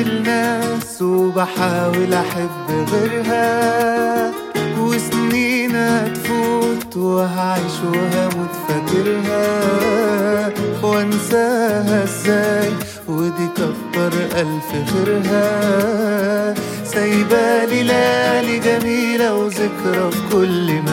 الناس وبحاول أحب غيرها وسنين تفوت وهعيش وهموت فاكرها وانساها ازاي ودي كتر ألف خيرها سايبالي ليالي جميلة وذكرى في كل